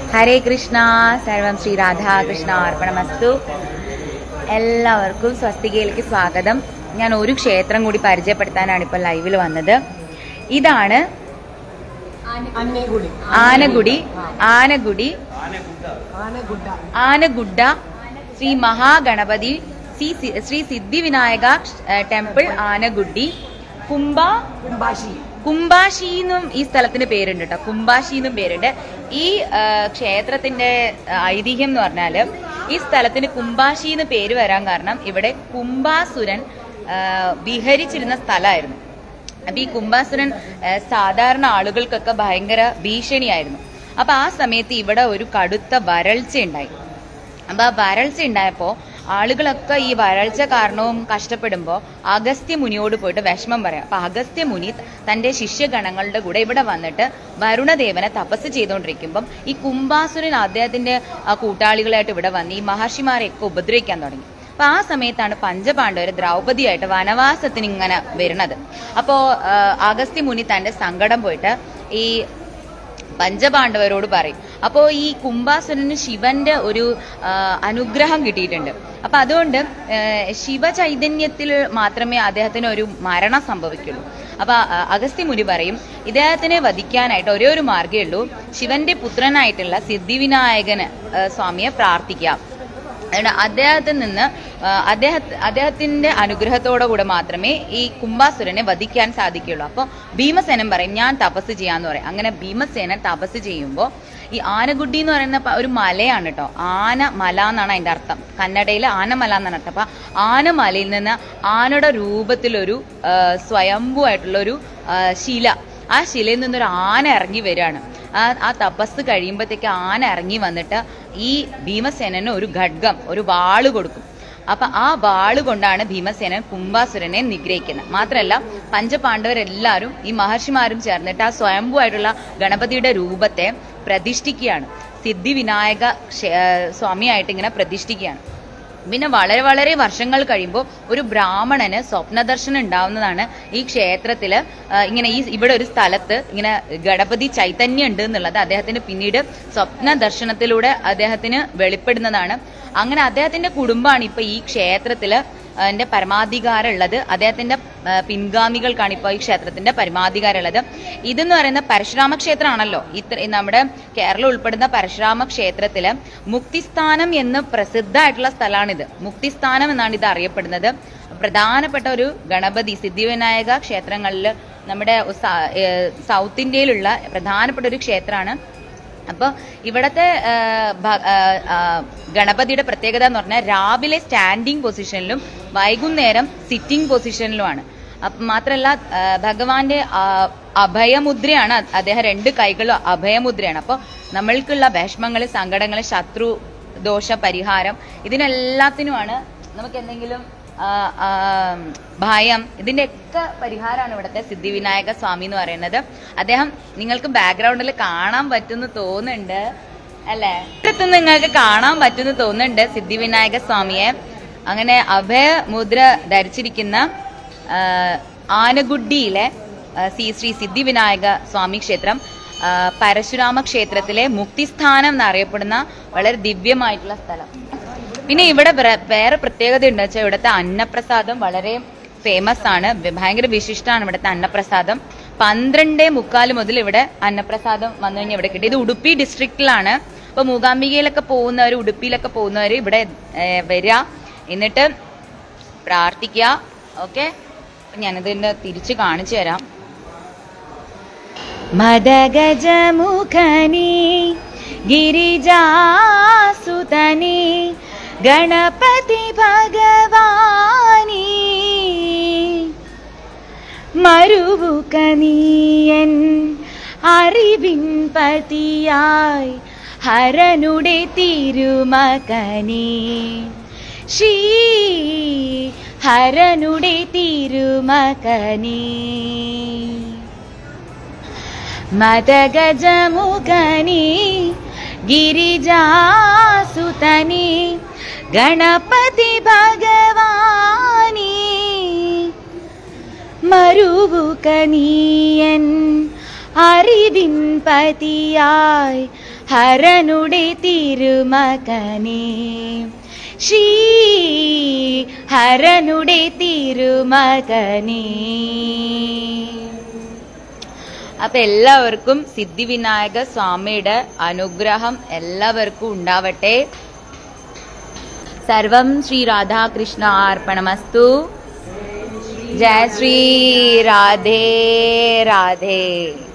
ഹരേ കൃഷ്ണ സർവം ശ്രീ രാധാകൃഷ്ണ അർപ്പണമസ്തു എല്ലാവർക്കും സ്വസ്തികയിലേക്ക് സ്വാഗതം ഞാൻ ഒരു ക്ഷേത്രം കൂടി പരിചയപ്പെടുത്താനാണ് ഇപ്പോൾ ലൈവിൽ വന്നത് ഇതാണ് അന്നേഗുടി ആനഗുടി ആനഗുടി ആനഗുഡ ആനഗുഡ ശ്രീ മഹാഗണപതി ശ്രീ സി- ശ്രീ സിദ്ധിവിനായക ഏഹ്, ടെമ്പിൾ ആനഗുഡി കുംഭ കുംഭാഷി കുംഭാഷി എന്നും ഈ സ്ഥലത്തിന് പേരുണ്ട് കേട്ടോ കുംഭാഷി എന്നും പേരുണ്ട് ഈ ആ, ക്ഷേത്രത്തിന്റെ ആ, ഐതിഹ്യം എന്ന് പറഞ്ഞാല് ഈ സ്ഥലത്തിന് കുംഭാഷി എന്ന് പേര് വരാൻ കാരണം ഇവിടെ കുംഭാസുരൻ ആ, വിഹരിച്ചിരുന്ന സ്ഥലമായിരുന്നു അപ്പൊ ഈ കുംഭാസുരൻ ആ, സാധാരണ ആളുകൾക്കൊക്കെ ഭയങ്കര ഭീഷണിയായിരുന്നു അപ്പൊ ആ സമയത്ത് ഇവിടെ ഒരു കടുത്ത വരൾച്ച ഉണ്ടായി അപ്പൊ ആ വരൾച്ച ഉണ്ടായപ്പോ ആളുകളൊക്കെ ഈ വരൾച്ച കാരണവും കഷ്ടപ്പെടുമ്പോൾ അഗസ്ത്യ മുനിയോട് പോയിട്ട് വിഷമം പറയാം അപ്പൊ അഗസ്ത്യ മുനി തന്റെ ശിഷ്യഗണങ്ങളുടെ കൂടെ ഇവിടെ വന്നിട്ട് വരുണദേവനെ തപസ് ചെയ്തുകൊണ്ടിരിക്കുമ്പം ഈ കുംഭാസുരൻ അദ്ദേഹത്തിന്റെ ആ കൂട്ടാളികളായിട്ട് ഇവിടെ വന്ന് ഈ മഹർഷിമാരെയൊക്കെ ഉപദ്രവിക്കാൻ തുടങ്ങി അപ്പൊ ആ സമയത്താണ് പഞ്ചപാണ്ഡവർ ദ്രൗപദിയായിട്ട് വനവാസത്തിന് ഇങ്ങനെ വരുന്നത് അപ്പോ ആ, അഗസ്ത്യ മുനി തന്റെ സങ്കടം പോയിട്ട് ഈ പഞ്ചപാണ്ഡവരോട് പറയും അപ്പോൾ ഈ കുംഭാസുരന് ശിവന്റെ ഒരു ആ, അനുഗ്രഹം കിട്ടിയിട്ടുണ്ട് അപ്പൊ അതുകൊണ്ട് ആ, ശിവചൈതന്യത്തിൽ മാത്രമേ അദ്ദേഹത്തിന് ഒരു മരണം സംഭവിക്കുള്ളൂ അപ്പൊ ആ, അഗസ്ത്യ മുനി പറയും ഇദ്ദേഹത്തിനെ വധിക്കാനായിട്ട് ഒരേ ഒരു മാർഗ്ഗമേ ഉള്ളൂ ശിവന്റെ പുത്രനായിട്ടുള്ള സിദ്ധിവിനായകന് ആ, സ്വാമിയെ പ്രാർത്ഥിക്കാം അതുകൊണ്ട് അദ്ദേഹത്തിൽ നിന്ന് ആ, അദ്ദേഹ അദ്ദേഹത്തിന്റെ അനുഗ്രഹത്തോടെ കൂടെ മാത്രമേ ഈ കുംഭാസുരനെ വധിക്കാൻ സാധിക്കുള്ളൂ അപ്പോൾ ഭീമസേനൻ പറയും ഞാൻ തപസ് ചെയ്യാന്ന് പറയും അങ്ങനെ ഭീമസേനൻ തപസ് ചെയ്യുമ്പോൾ ഈ ആനഗുഡി എന്ന് പറയുന്ന പ- ഒരു മലയാണ് കേട്ടോ ആന മല എന്നാണ് അതിന്റെ അർത്ഥം കന്നഡയിൽ ആനമല എന്നാണ് അർത്ഥം അപ്പൊ ആനമലയിൽ നിന്ന് ആനയുടെ രൂപത്തിലൊരു ആ, സ്വയംഭുവായിട്ടുള്ള ഒരു ആ, ശില ആ ശിലയിൽ നിന്നൊരു ആന ഇറങ്ങി വരികയാണ് ആ ആ തപസ് കഴിയുമ്പോഴത്തേക്ക് ആന ഇറങ്ങി വന്നിട്ട് ഈ ഭീമസേനന് ഒരു ഖഡ്ഗം ഒരു വാള് കൊടുക്കും അപ്പൊ ആ വാള് കൊണ്ടാണ് ഭീമസേനൻ കുംഭാസുരനെ നിഗ്രഹിക്കുന്നത് മാത്രമല്ല പഞ്ചപാണ്ഡവരെല്ലാവരും ഈ മഹർഷിമാരും ചേർന്നിട്ട് ആ സ്വയംഭുവായിട്ടുള്ള ഗണപതിയുടെ രൂപത്തെ പ്രതിഷ്ഠിക്കുകയാണ് സിദ്ധിവിനായക ക്ഷേ- സ്വാമിയായിട്ട് ഇങ്ങനെ പ്രതിഷ്ഠിക്കുകയാണ് പിന്നെ വളരെ വളരെ വർഷങ്ങൾ കഴിയുമ്പോൾ ഒരു ബ്രാഹ്മണന് സ്വപ്നദർശനം ഉണ്ടാവുന്നതാണ് ഈ ക്ഷേത്രത്തില് ആ, ഇങ്ങനെ ഈ ഇവിടെ ഒരു സ്ഥലത്ത് ഇങ്ങനെ ഗണപതി ചൈതന്യം ഉണ്ട് എന്നുള്ളത് അദ്ദേഹത്തിന് പിന്നീട് സ്വപ്ന ദർശനത്തിലൂടെ അദ്ദേഹത്തിന് വെളിപ്പെടുന്നതാണ് അങ്ങനെ അദ്ദേഹത്തിന്റെ കുടുംബമാണ് ഇപ്പൊ ഈ ക്ഷേത്രത്തില് ന്റെ പരമാധികാരം ഉള്ളത് അദ്ദേഹത്തിന്റെ ആ, പിൻഗാമികൾക്കാണ് ഇപ്പോൾ ഈ ക്ഷേത്രത്തിന്റെ പരമാധികാരം ഉള്ളത് ഇതെന്ന് പറയുന്ന പരശുരാമ ക്ഷേത്രമാണല്ലോ ഇത്ര നമ്മുടെ കേരളം ഉൾപ്പെടുന്ന പരശുരാമ ക്ഷേത്രത്തില് മുക്തിസ്ഥാനം എന്ന് പ്രസിദ്ധമായിട്ടുള്ള സ്ഥലമാണിത് മുക്തിസ്ഥാനം എന്നാണ് ഇത് അറിയപ്പെടുന്നത് പ്രധാനപ്പെട്ട ഒരു ഗണപതി സിദ്ധിവിനായക ക്ഷേത്രങ്ങളിൽ നമ്മുടെ സ- ഏ, സൗത്ത് ഇന്ത്യയിലുള്ള പ്രധാനപ്പെട്ട ഒരു ക്ഷേത്രമാണ് അപ്പോൾ ഇവിടത്തെ ആ, ഭ- ആ, ആ, ഗണപതിയുടെ പ്രത്യേകത എന്ന് പറഞ്ഞാൽ രാവിലെ സ്റ്റാൻഡിങ് പൊസിഷനിലും വൈകുന്നേരം സിറ്റിംഗ് പൊസിഷനിലുമാണ് അപ്പ- മാത്രല്ല ആ, ഭഗവാന്റെ ആ, അഭയമുദ്രയാണ് അദ്ദേഹം രണ്ട് കൈകളും അഭയമുദ്രയാണ് അപ്പോൾ നമ്മൾക്കുള്ള വിഷമങ്ങൾ സങ്കടങ്ങൾ ശത്രു ദോഷ പരിഹാരം ഇതിനെല്ലാത്തിനുമാണ് നമുക്ക് എന്തെങ്കിലും ആ, ആ, ഭയം ഇതിന്റെയൊക്കെ പരിഹാരമാണ് ഇവിടുത്തെ സിദ്ധിവിനായക സ്വാമി എന്ന് പറയുന്നത് അദ്ദേഹം നിങ്ങൾക്ക് ബാക്ക്ഗ്രൗണ്ടിൽ കാണാൻ പറ്റുമെന്ന് തോന്നുന്നുണ്ട് അല്ലേ ഇടത്ത് നിങ്ങൾക്ക് കാണാൻ പറ്റുമെന്ന് തോന്നുന്നുണ്ട് സിദ്ധിവിനായക സ്വാമിയെ അങ്ങനെ അഭയമുദ്ര ധരിച്ചിരിക്കുന്ന ആ, ആനഗുഡിയിലെ ആ, ശ്രീ ശ്രീ സിദ്ധിവിനായക സ്വാമി ക്ഷേത്രം ആ, പരശുരാമ ക്ഷേത്രത്തിലെ മുക്തിസ്ഥാനം എന്നറിയപ്പെടുന്ന വളരെ ദിവ്യമായിട്ടുള്ള സ്ഥലം പിന്നെ ഇവിടെ വേറെ- വേറെ പ്രത്യേകത ഉണ്ട് വെച്ചാൽ ഇവിടുത്തെ അന്നപ്രസാദം വളരെ ഫേമസ് ആണ് വ- ഭയങ്കര വിശിഷ്ടമാണ് ഇവിടുത്തെ അന്നപ്രസാദം പന്ത്രണ്ടേ മുക്കാൽ മുതൽ ഇവിടെ അന്നപ്രസാദം വന്നു കഴിഞ്ഞാൽ ഇവിടെ കിട്ടും ഇത് ഉടുപ്പി ഡിസ്ട്രിക്റ്റിലാണ് ഇപ്പൊ മൂകാംബികയിലൊക്കെ പോകുന്നവർ ഉടുപ്പിയിലൊക്കെ പോകുന്നവർ ഇവിടെ ഏഹ്, വരിക എന്നിട്ട് പ്രാർത്ഥിക്കുക ഓക്കെ ഞാനിതിന്റെ തിരിച്ച് കാണിച്ചു തരാം മദഗജമുഖനി ഗിരിജാസുതനി ഗണപതി ഭഗവാനി മരുവുകനീയൻ അറിവിൻ പതിയായി ഹരനുടെ തിരുമകനേ ശ്രീ ഹരനുടെ തിരുമകനേ മദഗജമുഖനി ഗിരിജാസുതനി ഗണപതി ഭഗവാനി മരുവുകനീയൻ അറിവിൻ പതിയായി ഹരനുടെ തിരുമകനേ ശ്രീ ഹരനുടെ തിരുമകനേ അപ്പൊ എല്ലാവർക്കും സിദ്ധിവിനായക സ്വാമിയുടെ അനുഗ്രഹം എല്ലാവർക്കും ഉണ്ടാവട്ടെ സർവം ശ്രീ രാധാകൃഷ്ണ അർപ്പണമസ്തു ജയ ശ്രീ രാധേ രാധേ